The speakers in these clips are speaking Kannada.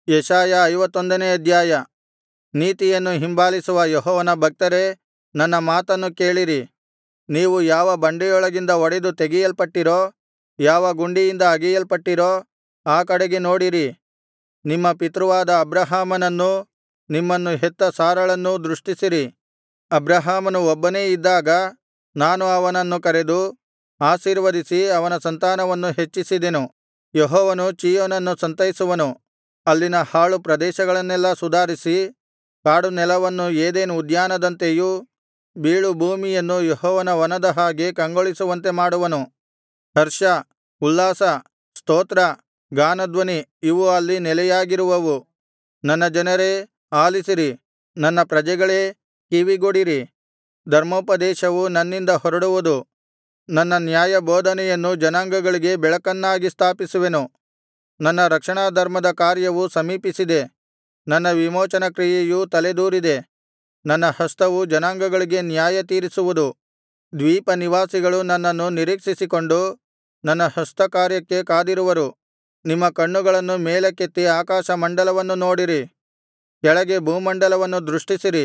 ಯೆಶಾಯ ಐವತ್ತೊಂದನೇ ಅಧ್ಯಾಯ ನೀತಿಯನ್ನು ಹಿಂಬಾಲಿಸುವ ಯೆಹೋವನ ಭಕ್ತರೇ ನನ್ನ ಮಾತನ್ನು ಕೇಳಿರಿ ನೀವು ಯಾವ ಬಂಡೆಯೊಳಗಿಂದ ಒಡೆದು ತೆಗೆಯಲ್ಪಟ್ಟಿರೋ ಯಾವ ಗುಂಡಿಯಿಂದ ಅಗೆಯಲ್ಪಟ್ಟಿರೋ ಆ ಕಡೆಗೆ ನೋಡಿರಿ ನಿಮ್ಮ ಪಿತೃವಾದ ಅಬ್ರಹಾಮನನ್ನೂ ನಿಮ್ಮನ್ನು ಹೆತ್ತ ಸಾರಳನ್ನೂ ದೃಷ್ಟಿಸಿರಿ ಅಬ್ರಹಾಮನು ಒಬ್ಬನೇ ಇದ್ದಾಗ ನಾನು ಅವನನ್ನು ಕರೆದು ಆಶೀರ್ವದಿಸಿ ಅವನ ಸಂತಾನವನ್ನು ಹೆಚ್ಚಿಸಿದೆನು ಯೆಹೋವನು ಚೀಯೋನನ್ನು ಸಂತೈಸುವನು ಅಲ್ಲಿನ ಹಾಳು ಪ್ರದೇಶಗಳನ್ನೆಲ್ಲಾ ಸುಧಾರಿಸಿ ಕಾಡುನೆಲವನ್ನು ಏದೆನ್ ಉದ್ಯಾನದಂತೆಯೂ ಬೀಳುಭೂಮಿಯನ್ನು ಯೆಹೋವನ ವನದ ಹಾಗೆ ಕಂಗೊಳಿಸುವಂತೆ ಮಾಡುವನು ಹರ್ಷ ಉಲ್ಲಾಸ ಸ್ತೋತ್ರ ಗಾನಧ್ವನಿ ಇವು ಅಲ್ಲಿ ನೆಲೆಯಾಗಿರುವವು ನನ್ನ ಜನರೇ ಆಲಿಸಿರಿ ನನ್ನ ಪ್ರಜೆಗಳೇ ಕಿವಿಗೊಡಿರಿ ಧರ್ಮೋಪದೇಶವು ನನ್ನಿಂದ ಹೊರಡುವುದು ನನ್ನ ನ್ಯಾಯಬೋಧನೆಯನ್ನು ಜನಾಂಗಗಳಿಗೆ ಬೆಳಕನ್ನಾಗಿ ಸ್ಥಾಪಿಸುವೆನು ನನ್ನ ರಕ್ಷಣಾಧರ್ಮದ ಕಾರ್ಯವು ಸಮೀಪಿಸಿದೆ ನನ್ನ ವಿಮೋಚನ ಕ್ರಿಯೆಯು ತಲೆದೋರಿದೆ ನನ್ನ ಹಸ್ತವು ಜನಾಂಗಗಳಿಗೆ ನ್ಯಾಯತೀರಿಸುವುದು ದ್ವೀಪನಿವಾಸಿಗಳು ನನ್ನನ್ನು ನಿರೀಕ್ಷಿಸಿಕೊಂಡು ನನ್ನ ಹಸ್ತಕಾರ್ಯಕ್ಕೆ ಕಾದಿರುವರು ನಿಮ್ಮ ಕಣ್ಣುಗಳನ್ನು ಮೇಲಕ್ಕೆತ್ತಿ ಆಕಾಶಮಂಡಲವನ್ನು ನೋಡಿರಿ ಕೆಳಗೆ ಭೂಮಂಡಲವನ್ನು ದೃಷ್ಟಿಸಿರಿ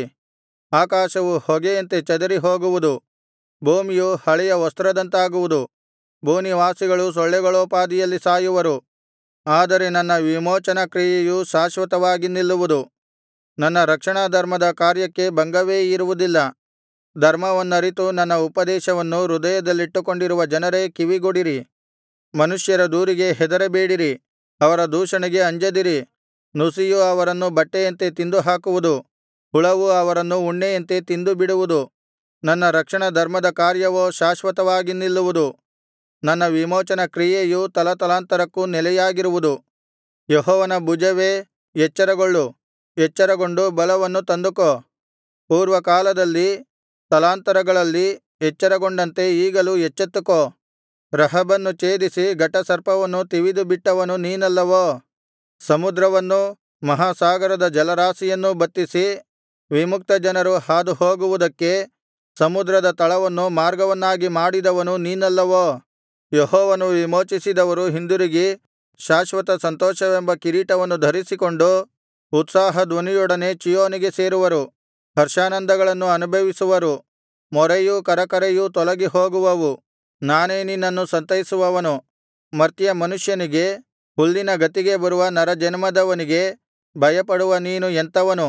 ಆಕಾಶವು ಹೊಗೆಯಂತೆ ಚದರಿಹೋಗುವುದು ಭೂಮಿಯು ಹಳೆಯ ವಸ್ತ್ರದಂತಾಗುವುದು ಭೂನಿವಾಸಿಗಳು ಸೊಳ್ಳೆಗಳೋಪಾದಿಯಲ್ಲಿ ಸಾಯುವರು ಆದರೆ ನನ್ನ ವಿಮೋಚನಾ ಕ್ರಿಯೆಯು ಶಾಶ್ವತವಾಗಿ ನಿಲ್ಲುವುದು ನನ್ನ ರಕ್ಷಣಾಧರ್ಮದ ಕಾರ್ಯಕ್ಕೆ ಭಂಗವೇ ಇರುವುದಿಲ್ಲ ಧರ್ಮವನ್ನರಿತು ನನ್ನ ಉಪದೇಶವನ್ನು ಹೃದಯದಲ್ಲಿಟ್ಟುಕೊಂಡಿರುವ ಜನರೇ ಕಿವಿಗೊಡಿರಿ ಮನುಷ್ಯರ ದೂರಿಗೆ ಹೆದರಬೇಡಿರಿ ಅವರ ದೂಷಣೆಗೆ ಅಂಜದಿರಿ ನುಸಿಯು ಅವರನ್ನು ಬಟ್ಟೆಯಂತೆ ತಿಂದುಹಾಕುವುದು ಹುಳವು ಅವರನ್ನು ಉಣ್ಣೆಯಂತೆ ತಿಂದುಬಿಡುವುದು ನನ್ನ ರಕ್ಷಣಾಧರ್ಮದ ಕಾರ್ಯವೋ ಶಾಶ್ವತವಾಗಿ ನಿಲ್ಲುವುದು ನನ್ನ ವಿಮೋಚನಾ ಕ್ರಿಯೆಯು ತಲತಲಾಂತರಕ್ಕೂ ನೆಲೆಯಾಗಿರುವುದು ಯೆಹೋವನ ಭುಜವೇ ಎಚ್ಚರಗೊಳ್ಳು ಎಚ್ಚರಗೊಂಡು ಬಲವನ್ನು ತಂದುಕೋ ಪೂರ್ವಕಾಲದಲ್ಲಿ ತಲಾಂತರಗಳಲ್ಲಿ ಎಚ್ಚರಗೊಂಡಂತೆ ಈಗಲೂ ಎಚ್ಚೆತ್ತುಕೋ ರಹಬನ್ನು ಛೇದಿಸಿ ಘಟಸರ್ಪವನ್ನು ತಿವಿದುಬಿಟ್ಟವನು ನೀನಲ್ಲವೋ ಸಮುದ್ರವನ್ನೂ ಮಹಾಸಾಗರದ ಜಲರಾಶಿಯನ್ನೂ ಬತ್ತಿಸಿ ವಿಮುಕ್ತ ಜನರು ಹಾದುಹೋಗುವುದಕ್ಕೆ ಸಮುದ್ರದ ತಳವನ್ನು ಮಾರ್ಗವನ್ನಾಗಿ ಮಾಡಿದವನು ನೀನಲ್ಲವೋ ಯೆಹೋವನು ವಿಮೋಚಿಸಿದವರು ಹಿಂದಿರುಗಿ ಶಾಶ್ವತ ಸಂತೋಷವೆಂಬ ಕಿರೀಟವನ್ನು ಧರಿಸಿಕೊಂಡು ಉತ್ಸಾಹಧ್ವನಿಯೊಡನೆ ಚೀಯೋನಿಗೆ ಸೇರುವರು ಹರ್ಷಾನಂದಗಳನ್ನು ಅನುಭವಿಸುವರು ಮೊರೆಯೂ ಕರಕರೆಯೂ ತೊಲಗಿ ಹೋಗುವವು ನಾನೇ ನಿನ್ನನ್ನು ಸಂತೈಸುವವನು ಮರ್ತ್ಯ ಮನುಷ್ಯನಿಗೆ ಹುಲ್ಲಿನ ಗತಿಗೆ ಬರುವ ನರಜನ್ಮದವನಿಗೆ ಭಯಪಡುವ ನೀನು ಎಂಥವನು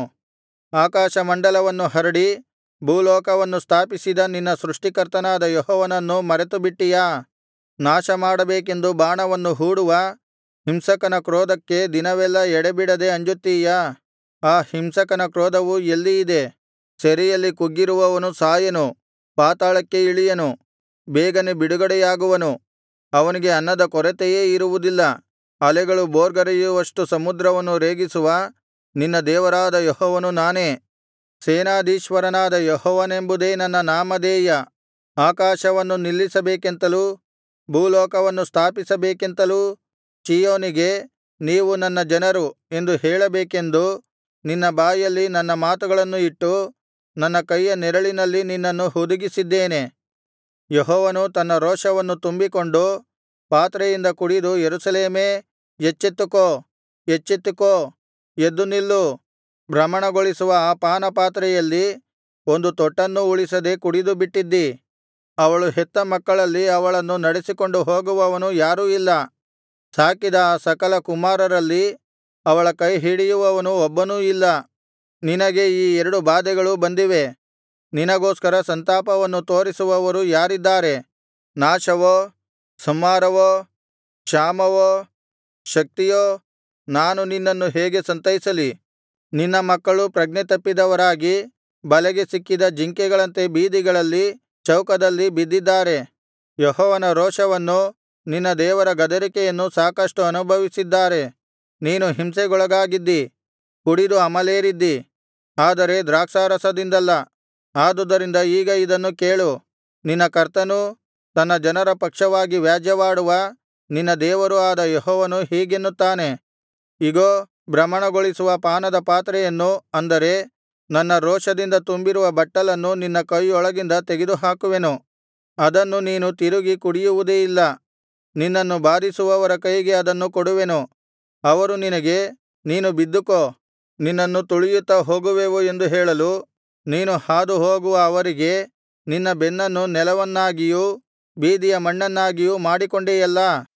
ಆಕಾಶಮಂಡಲವನ್ನು ಹರಡಿ ಭೂಲೋಕವನ್ನು ಸ್ಥಾಪಿಸಿದ ನಿನ್ನ ಸೃಷ್ಟಿಕರ್ತನಾದ ಯೆಹೋವನನ್ನು ಮರೆತುಬಿಟ್ಟಿಯಾ ನಾಶಮಾಡಬೇಕೆಂದು ಬಾಣವನ್ನು ಹೂಡುವ ಹಿಂಸಕನ ಕ್ರೋಧಕ್ಕೆ ದಿನವೆಲ್ಲಾ ಎಡೆಬಿಡದೆ ಅಂಜುತ್ತೀಯಾ ಆ ಹಿಂಸಕನ ಕ್ರೋಧವು ಎಲ್ಲಿ ಇದೆ ಸೆರೆಯಲ್ಲಿ ಕುಗ್ಗಿರುವವನು ಸಾಯನು ಪಾತಾಳಕ್ಕೆ ಇಳಿಯನು ಬೇಗನೆ ಬಿಡುಗಡೆಯಾಗುವನು ಅವನಿಗೆ ಅನ್ನದ ಕೊರತೆಯೇ ಇರುವುದಿಲ್ಲ ಅಲೆಗಳು ಭೋರ್ಗರೆಯುವಷ್ಟು ಸಮುದ್ರವನ್ನು ರೇಗಿಸುವ ನಿನ್ನ ದೇವರಾದ ಯೆಹೋವನು ನಾನೇ ಸೇನಾಧೀಶ್ವರನಾದ ಯೆಹೋವನೆಂಬುದೇ ನನ್ನ ನಾಮಧೇಯ ಆಕಾಶವನ್ನು ನಿಲ್ಲಿಸಬೇಕೆಂತಲೂ ಭೂಲೋಕವನ್ನು ಸ್ಥಾಪಿಸಬೇಕೆಂತಲೂ ಚೀಯೋನಿಗೆ ನೀವು ನನ್ನ ಜನರು ಎಂದು ಹೇಳಬೇಕೆಂದು ನಿನ್ನ ಬಾಯಲ್ಲಿ ನನ್ನ ಮಾತುಗಳನ್ನು ಇಟ್ಟು ನನ್ನ ಕೈಯ ನೆರಳಿನಲ್ಲಿ ನಿನ್ನನ್ನು ಹುದುಗಿಸಿದ್ದೇನೆ ಯೆಹೋವನು ತನ್ನ ರೋಷವನ್ನು ತುಂಬಿಕೊಂಡು ಪಾತ್ರೆಯಿಂದ ಕುಡಿದು ಯೆರೂಸಲೇಮೇ ಎಚ್ಚೆತ್ತುಕೋ ಎಚ್ಚೆತ್ತುಕೋ ಎದ್ದು ನಿಲ್ಲು ಭ್ರಮಣಗೊಳಿಸುವ ಆ ಪಾನಪಾತ್ರೆಯಲ್ಲಿ ಒಂದು ತೊಟ್ಟನ್ನೂ ಉಳಿಸದೆ ಕುಡಿದುಬಿಟ್ಟಿದ್ದಿ ಅವಳು ಹೆತ್ತ ಮಕ್ಕಳಲ್ಲಿ ಅವಳನ್ನು ನಡೆಸಿಕೊಂಡು ಹೋಗುವವನು ಯಾರೂ ಇಲ್ಲ ಸಾಕಿದ ಆ ಸಕಲ ಕುಮಾರರಲ್ಲಿ ಅವಳ ಕೈಹಿಡಿಯುವವನು ಒಬ್ಬನೂ ಇಲ್ಲ ನಿನಗೆ ಈ ಎರಡು ಬಾಧೆಗಳು ಬಂದಿವೆ ನಿನಗೋಸ್ಕರ ಸಂತಾಪವನ್ನು ತೋರಿಸುವವರು ಯಾರಿದ್ದಾರೆ ನಾಶವೋ ಸಂಹಾರವೋ ಕ್ಷಾಮವೋ ಶಕ್ತಿಯೋ ನಾನು ನಿನ್ನನ್ನು ಹೇಗೆ ಸಂತೈಸಲಿ ನಿನ್ನ ಮಕ್ಕಳು ಪ್ರಜ್ಞೆತಪ್ಪಿದವರಾಗಿ ಬಲೆಗೆ ಸಿಕ್ಕಿದ ಜಿಂಕೆಗಳಂತೆ ಬೀದಿಗಳಲ್ಲಿ ಚೌಕದಲ್ಲಿ ಬಿದ್ದಿದ್ದಾರೆ ಯೆಹೋವನ ರೋಷವನ್ನು ನಿನ್ನ ದೇವರ ಗದರಿಕೆಯನ್ನು ಸಾಕಷ್ಟು ಅನುಭವಿಸಿದ್ದಾರೆ ನೀನು ಹಿಂಸೆಗೊಳಗಾಗಿದ್ದಿ ಕುಡಿದು ಅಮಲೇರಿದ್ದಿ ಆದರೆ ದ್ರಾಕ್ಷಾರಸದಿಂದಲ್ಲ ಆದುದರಿಂದ ಈಗ ಇದನ್ನು ಕೇಳು ನಿನ್ನ ಕರ್ತನೂ ತನ್ನ ಜನರ ಪಕ್ಷವಾಗಿ ವ್ಯಾಜ್ಯವಾಡುವ ನಿನ್ನ ದೇವರೂ ಆದ ಯೆಹೋವನು ಹೀಗೆನ್ನುತ್ತಾನೆ ಇಗೋ ಭ್ರಮಣಗೊಳಿಸುವ ಪಾನದ ಪಾತ್ರೆಯನ್ನು ಅಂದರೆ ನನ್ನ ರೋಷದಿಂದ ತುಂಬಿರುವ ಬಟ್ಟಲನ್ನು ನಿನ್ನ ಕೈಯೊಳಗಿಂದ ತೆಗೆದುಹಾಕುವೆನು ಅದನ್ನು ನೀನು ತಿರುಗಿ ಕುಡಿಯುವುದೇ ಇಲ್ಲ ನಿನ್ನನ್ನು ಬಾಧಿಸುವವರ ಕೈಗೆ ಅದನ್ನು ಕೊಡುವೆನು ಅವರು ನಿನಗೆ ನೀನು ಬಿದ್ದುಕೋ ನಿನ್ನನ್ನು ತುಳಿಯುತ್ತಾ ಹೋಗುವೆವು ಎಂದು ಹೇಳಲು ನೀನು ಹಾದುಹೋಗುವ ಅವರಿಗೆ ನಿನ್ನ ಬೆನ್ನನ್ನು ನೆಲವನ್ನಾಗಿಯೂ ಬೀದಿಯ ಮಣ್ಣನ್ನಾಗಿಯೂ ಮಾಡಿಕೊಂಡೆಯಲ್ಲಾ